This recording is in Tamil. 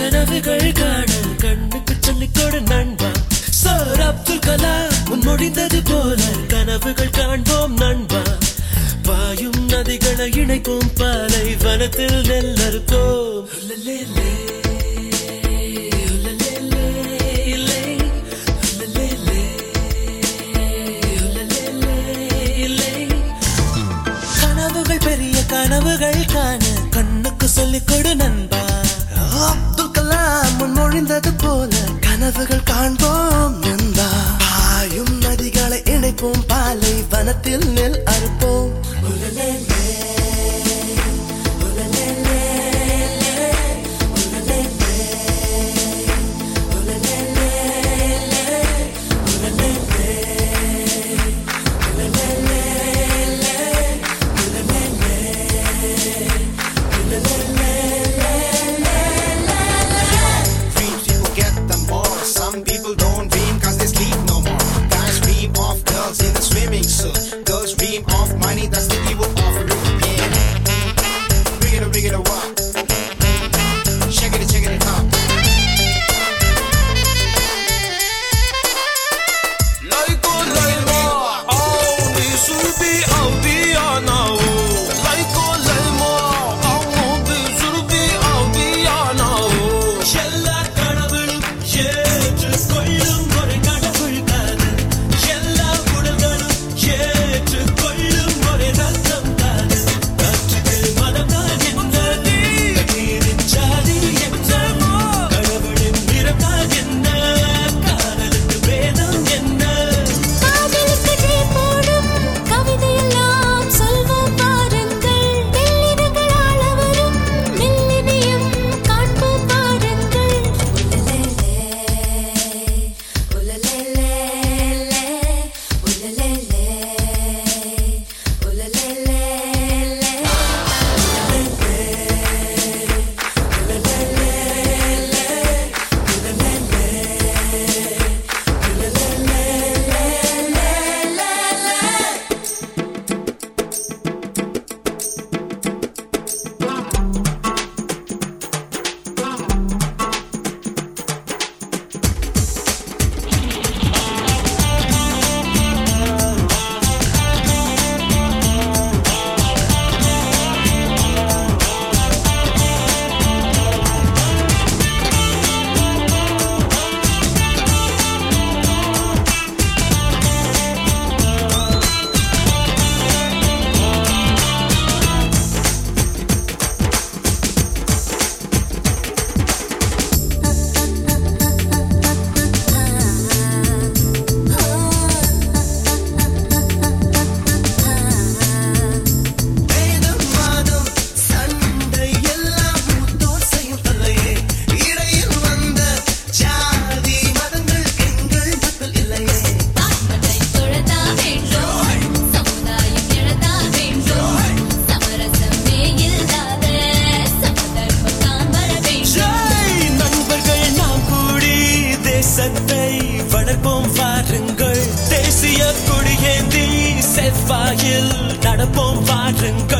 கனவுகள் காண கண்ணுக்கு சொல்லிக் கொடு நண்பா சார் அப்துல் கலாம் முன்மொழிந்தது போல கனவுகள் காண்போம் நண்பா பாயும் நதிகளை இணைப்போம் பாலை வனத்தில் நெல் அறுப்போம் உலலேலே, உலலேலே, இல்லை. உலலேலே, உலலேலே, இல்லை. கனவுகள் பெரிய கனவுகள் காண கண்ணுக்கு சொல்லிக் கொடு நண்பா அப்துல் கலாம் முன்மொழிந்தது போல கனவுகள் காண்போம் நண்பா பாயும் நதிகளை இணைப்போம் பாலை வனத்தில் நெல் அறுப்போம் Dreams people get them all. Some people don't dream cause they sleep no more. Guys dream of girls in the swimming suit. Girls dream of money, that's the evil of it. Yeah. Bring it, bring it, walk. Check it, check it out. 来过来嘛，奥你是比奥迪亚那哦，来过来嘛，奥我比是比奥迪亚那哦。 எல்லா கடவுளும் ஏற்றுக்கொள்ளும் ஒரு கடவுள் காதல் எல்லா உடல்களும் ஏற்றுக்கொள்ளும் ஒரு ரத்தம் காதல் காற்றுக்கு மதம் தான் என்ன நீரின் ஜாதி என்ன கடவுளின் நிறம் தான் என்ன காதலுக்கு வேதம் என்ன காதலுக்கு ஜே போடும் கவிதையெல்லாம் சொல்வோம் பாருங்கள் மெல்லினங்களால் அவரும் மெல்லினியும் காண்போம் பாருங்கள் உலலேலே உலலேலே உலலேலே வேதம் வாதம் சண்டை எல்லாம் மூத்தோர் செய்யும் தொல்லையே இடையில் வந்த ஜாதி மதங்கள் எங்கள் மக்கள் இல்லையே ஆண்மனை தொழதா வேண்டும் சமுதாயம் எழதா வேண்டும் சமரசமே இல்லாத சமதர்மம் தான் வர வேண்டும் ஜெய் நண்பர்கள் நாம் கூடி தேசத்தை வளர்ப்போம் வாருங்கள் தேசிய கொடியேந்தி செவ்வாயில் நடப்போம் வாருங்கள்